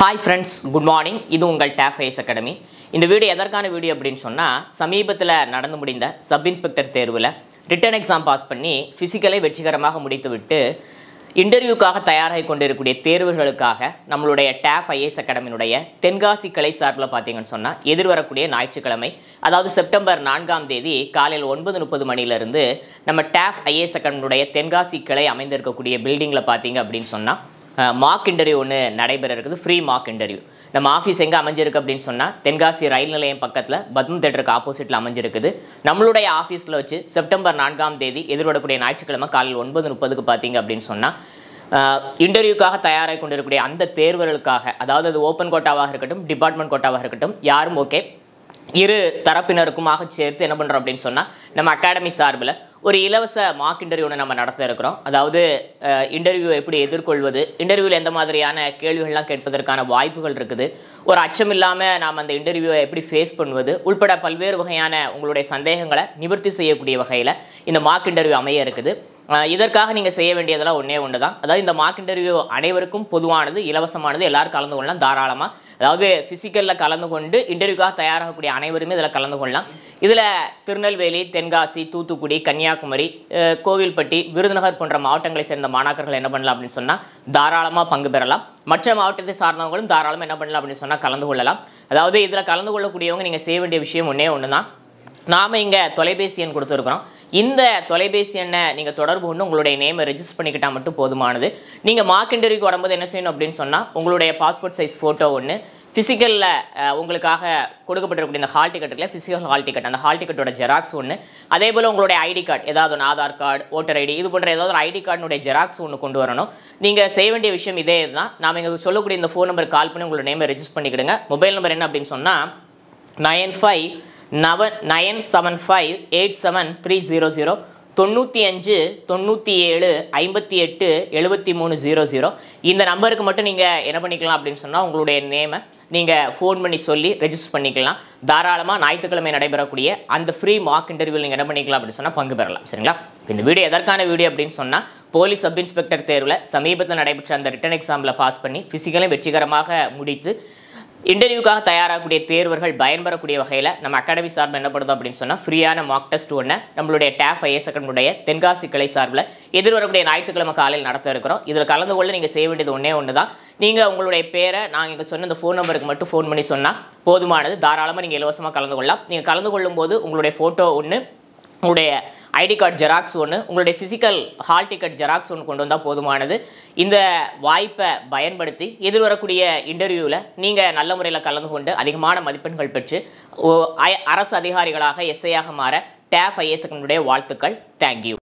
hi friends good morning இது உங்கள் டேப் ஐஎஸ் அகாடமி இந்த வீடியோ எதற்கான வீடியோ அப்படின்னு சொன்னால் சமீபத்தில் நடந்து முடிந்த சப் இன்ஸ்பெக்டர் தேர்வில் ரிட்டன் எக்ஸாம் பாஸ் பண்ணி ஃபிசிக்கலை வெற்றிகரமாக முடித்துவிட்டு இன்டர்வியூக்காக தயாராகி கொண்டிருக்கக்கூடிய தேர்வுகளுக்காக நம்மளுடைய டேப் ஐஏஎஸ் அகாடமியினுடைய தென்காசி கிளை சார்பில் பார்த்தீங்கன்னு சொன்னால் எதிர்வரக்கூடிய ஞாயிற்றுக்கிழமை அதாவது செப்டம்பர் நான்காம் தேதி காலையில் ஒன்பது முப்பது மணியிலிருந்து நம்ம டேப் ஐஏஎஸ் அகாடமியுடைய தென்காசி கிளை அமைந்திருக்கக்கூடிய பில்டிங்கில் பார்த்தீங்க அப்படின்னு சொன்னால் மார்க் இன்டர்வியூ ஒன்று நடைபெற இருக்குது ஃப்ரீ மார்க் இன்டர்வியூ நம்ம ஆஃபீஸ் எங்கே அமைஞ்சிருக்கு அப்படின்னு சொன்னால் தென்காசி ரயில் நிலையம் பக்கத்தில் பத்ம தேட்டருக்கு ஆப்போசிட்டில் அமைஞ்சிருக்குது நம்மளுடைய ஆஃபீஸில் வச்சு செப்டம்பர் நான்காம் தேதி எதிர்வரக்கூடிய ஞாயிற்றுக்கிழமை காலையில் ஒன்பது முப்பதுக்கு பார்த்தீங்க அப்படின்னு சொன்னால் இன்டர்வியூக்காக தயாராகி கொண்டிருக்கக்கூடிய அந்த தேர்வுகளுக்காக அதாவது அது ஓப்பன் கோட்டாவாக இருக்கட்டும் டிபார்ட்மெண்ட் கோட்டாவாக இருக்கட்டும் யாரும் ஓகே இரு தரப்பினருக்குமாக சேர்த்து என்ன பண்ணுறோம் அப்படின்னு சொன்னால் நம்ம அகாடமி சார்பில் ஒரு இலவச மார்க் இன்டர்வியூ ஒன்று நம்ம நடத்த இருக்கிறோம் அதாவது இன்டர்வியூ எப்படி எதிர்கொள்வது இன்டர்வியூவில் எந்த மாதிரியான கேள்விகள்லாம் கேட்பதற்கான வாய்ப்புகள் இருக்குது ஒரு அச்சம் இல்லாமல் நாம் அந்த இன்டர்வியூவை எப்படி ஃபேஸ் பண்ணுவது உள்பட பல்வேறு வகையான உங்களுடைய சந்தேகங்களை நிவர்த்தி செய்யக்கூடிய வகையில் இந்த மார்க் இன்டர்வியூ அமைய இருக்குது அஹ் இதற்காக நீங்கள் செய்ய வேண்டியதெல்லாம் ஒன்றே ஒன்று தான் அதாவது இந்த மார்க் இன்டர்வியூ அனைவருக்கும் பொதுவானது இலவசமானது எல்லாரும் கலந்து கொள்ளலாம் தாராளமாக அதாவது ஃபிசிக்கலில் கலந்து கொண்டு இன்டர்வியூக்காக தயாராகக்கூடிய அனைவருமே இதில் கலந்து கொள்ளலாம் இதில் திருநெல்வேலி தென்காசி தூத்துக்குடி கன்னியாகுமரி அஹ் கோவில்பட்டி விருதுநகர் போன்ற மாவட்டங்களை சேர்ந்த மாணாக்கர்கள் என்ன பண்ணலாம் அப்படின்னு சொன்னால் தாராளமாக பங்கு பெறலாம் மற்ற மாவட்டத்தை சார்ந்தவங்களும் தாராளமாக என்ன பண்ணலாம் அப்படின்னு சொன்னால் கலந்து கொள்ளலாம் அதாவது இதில் கலந்து கொள்ளக்கூடியவங்க நீங்கள் செய்ய வேண்டிய விஷயம் ஒன்றே ஒன்று தான் நாம் இங்கே தொலைபேசி எண் கொடுத்துருக்குறோம் இந்த தொலைபேசி எண்ணை நீங்கள் தொடர்பு கொண்டு உங்களுடைய நேமை ரெஜிஸ்டர் பண்ணிக்கிட்டால் மட்டும் போதுமானது நீங்கள் மார்க் இன்டர்வியூக்கு வரும்போது என்ன செய்யணும் அப்படின்னு சொன்னால் உங்களுடைய பாஸ்போர்ட் சைஸ் ஃபோட்டோ ஒன்று ஃபிசிக்கலில் உங்களுக்காக கொடுக்கப்பட்டிருக்கக்கூடிய இந்த ஹால் டிக்கெட்டில் ஃபிசிக்கல் ஹால் டிக்கெட் அந்த ஹால் டிக்கெட்டோட ஜெராக்ஸ் ஒன்று அதே போல் உங்களுடைய ஐடி கார்டு ஏதாவது ஒன்று ஆதார் கார்டு ஓட்டர் ஐடி இது போன்ற ஏதாவது ஒரு ஐடி கார்டுனுடைய ஜெராக்ஸ் ஒன்று கொண்டு வரணும் நீங்கள் செய்ய வேண்டிய விஷயம் இதே தான் நாம் இங்கே சொல்லக்கூடிய இந்த ஃபோன் நம்பர் கால் பண்ணி உங்களோட நேமை ரெஜிஸ்டர் பண்ணிக்கிடுங்க மொபைல் நம்பர் என்ன அப்படின்னு சொன்னால் nine five nine nine seven five eight seven three zero zero தொண்ணூற்றி அஞ்சு தொண்ணூற்றி ஏழு ஐம்பத்தி எட்டு எழுபத்தி மூணு ஜீரோ ஜீரோ இந்த நம்பருக்கு மட்டும் நீங்கள் என்ன பண்ணிக்கலாம் அப்படின்னு சொன்னால் உங்களுடைய நேமை நீங்கள் ஃபோன் பண்ணி சொல்லி ரெஜிஸ்டர் பண்ணிக்கலாம் தாராளமாக ஞாயிற்றுக்கிழமை நடைபெறக்கூடிய அந்த ஃப்ரீ மார்க் இன்டர்வியூவில் நீங்கள் என்ன பண்ணிக்கலாம் அப்படின்னு சொன்னால் பங்கு பெறலாம் சரிங்களா இப்ப இந்த வீடியோ எதற்கான வீடியோ அப்படின்னு சொன்னால் போலீஸ் சப் இன்ஸ்பெக்டர் தேர்வில் சமீபத்தில் நடைபெற்ற அந்த ரிட்டன் எக்ஸாமில் பாஸ் பண்ணி ஃபிசிக்கலையும் வெற்றிகரமாக முடித்து இன்டர்வியூக்காக தயாராகக்கூடிய தேர்வர்கள் பயன்பெறக்கூடிய வகையில் நம்ம அகாடமி சார்பில் என்ன பண்ணுதோம் அப்படின்னு சொன்னால் ஃப்ரீயான மார்க் டெஸ்ட் ஒன்று நம்மளுடைய டேப் ஐஎஸ் அக்கனுடைய தென்காசி கிளை சார்பில் எதிர்வரக்கூடிய ஞாயிற்றுக்கிழமை காலையில் நடத்த இருக்கிறோம் இதில் கலந்து கொள்ள நீங்கள் செய்ய வேண்டியது ஒன்றே ஒன்று தான் நீங்கள் உங்களுடைய பேரை நாங்கள் இங்கே சொன்ன இந்த ஃபோன் நம்பருக்கு மட்டும் ஃபோன் பண்ணி சொன்னால் போதுமானது தாராளமாக நீங்கள் இலவசமாக கலந்து கொள்ளலாம் நீங்கள் கலந்து கொள்ளும்போது உங்களுடைய ஃபோட்டோ ஒன்று உங்களுடைய ஐடி கார்டு ஜெராக்ஸ் ஒன்று உங்களுடைய ஃபிசிக்கல் ஹால் டிக்கெட் ஜெராக்ஸ் ஒன்று கொண்டு வந்தால் போதுமானது இந்த வாய்ப்பை பயன்படுத்தி எதிர்வரக்கூடிய இன்டர்வியூவில் நீங்கள் நல்ல முறையில் கலந்து கொண்டு அதிகமான மதிப்பெண்கள் பெற்று ஓ- ஐ- அரசு அதிகாரிகளாக எஸ்ஐயாக மாற டேஃப் ஐஎஸ்எக்கனுடைய வாழ்த்துக்கள் தேங்க்யூ